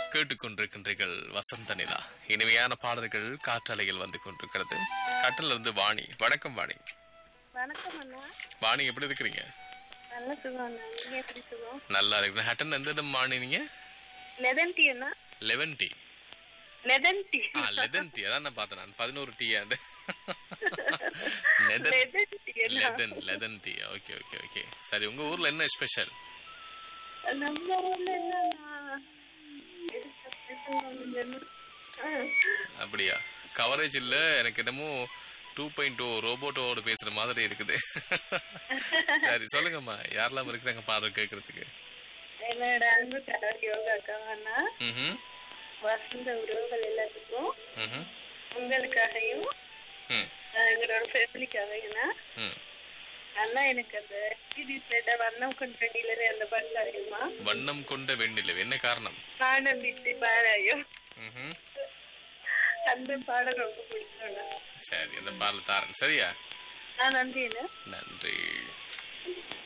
கேட்டுக்கொண்டிருக்கின்றீர்கள் வசந்த நிலா இனிமையான பாடல்கள் காற்றலையில் வந்து கொண்டிருக்கிறது கட்டில இருந்து வாணி வணக்கம் வாணி வணக்கம் அண்ணா வாணி எப்படி இருக்கிறீங்க நல்ல சுகம் அண்ணா நீங்க எப்படி சுகம் நல்லா இருக்கு ஹட்டன் எந்த இடம் வாணி நீங்க லெதன் டீ அண்ணா லெவன் டீ லெதன் டீ ஆ லெதன் டீ அதான் நான் பார்த்தேன் நான் பதினோரு டீ ஆண்டு லெதன் லெதன் டீ அண்ணா லெதன் லெதன் டீ ஓகே ஓகே ஓகே சரி உங்க ஊர்ல என்ன ஸ்பெஷல் நம்ம ஊர்ல என்னண்ணா ஆ, அப்படியா கவரேஜ் இல்ல எனக்கு என்னமோ டூ பாயிண்ட் டூ ரோபோட்டோட பேசுற மாதிரி இருக்குது சரி சொல்லுங்கம்மா யாரெல்லாம் இருக்கிறாங்க பாடல் கேட்கறதுக்கு என்னோட அன்பு கணவர் யோகா அக்காவண்ணா ம் வசந்த உறவுகள் எல்லாத்துக்கும் ம் உங்களுக்காகவும் ம் ஆ, எங்களோட ஃபேமிலிக்காகனா ம் அண்ணா எனக்கு அந்த சீரீஸ்ல வண்ணம் கொண்டடியில அந்த பாட்டு அறியுமா வண்ணம் கொண்ட வெண்ணிலவு என்ன காரணம் நானும் விட்டு பாராயோ ம்ஹும். அந்த பாடம் ரொம்ப பிடிக்கும் சரி அந்த பாடல் தாரன் சரியா நான் நன்றி அண்ணா நன்றி